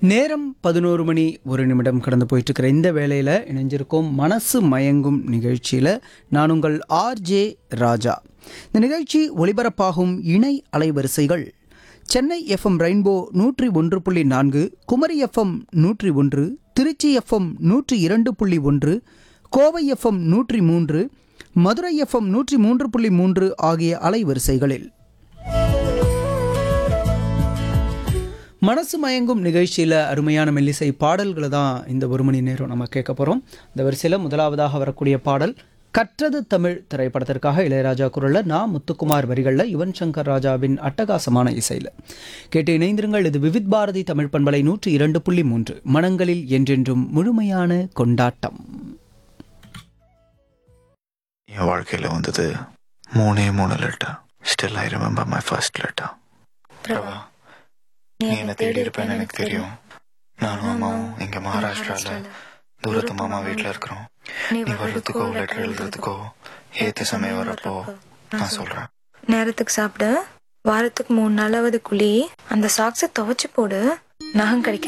நேரம் பதினோரு மணி ஒரு நிமிடம் கடந்து போயிட்டு இருக்கிற இந்த வேளையில் இணைஞ்சிருக்கோம் மனசு மயங்கும் நிகழ்ச்சியில் நான் உங்கள் ஆர்ஜே ராஜா இந்த நிகழ்ச்சி ஒளிபரப்பாகும் இணை அலைவரிசைகள் சென்னை எஃப்எம் ரெயின்போ நூற்றி ஒன்று புள்ளி நான்கு குமரி எஃப்எம் நூற்றி ஒன்று திருச்சி எஃப்எம் நூற்றி இரண்டு புள்ளி ஒன்று கோவை எஃப்எம் நூற்றி மூன்று மதுரை எஃப்எம் நூற்றி மூன்று புள்ளி மூன்று ஆகிய அலைவரிசைகளில் மனசு மயங்கும் நிகழ்ச்சியில் அருமையான மெல்லிசை பாடல்களை தான் இந்த ஒரு மணி நேரம் நம்ம கேட்க போகிறோம் இந்த வரிசையில் முதலாவதாக வரக்கூடிய பாடல் கற்றது தமிழ் திரைப்படத்திற்காக இளையராஜா குரலில் நான் முத்துக்குமார் வரிகளில் யுவன் சங்கர் ராஜாவின் அட்டகாசமான இசையில் கேட்டு இணைந்திருங்கள் இது விவித் பாரதி தமிழ் பண்பலை நூற்றி இரண்டு புள்ளி மூன்று மனங்களில் என்றென்றும் முழுமையான கொண்டாட்டம் என் வாழ்க்கையில் வந்தது மூணே மூணு letter still I remember my first letter Prabha நீ என்ன தேடி இருப்பேன்னு எனக்கு தெரியும் நானும் அம்மாவும் இங்க மகாராஷ்டிரால தூரத்து மாமா வீட்ல இருக்கிறோம் நீ வர்றதுக்கோ லெட்டர் எழுதுறதுக்கோ ஏத்த சமயம் வரப்போ நான் சொல்றேன் நேரத்துக்கு சாப்பிடு வாரத்துக்கு மூணு நாளாவது குழி அந்த சாக்ஸை துவைச்சு போடு நகம் கிடைக்க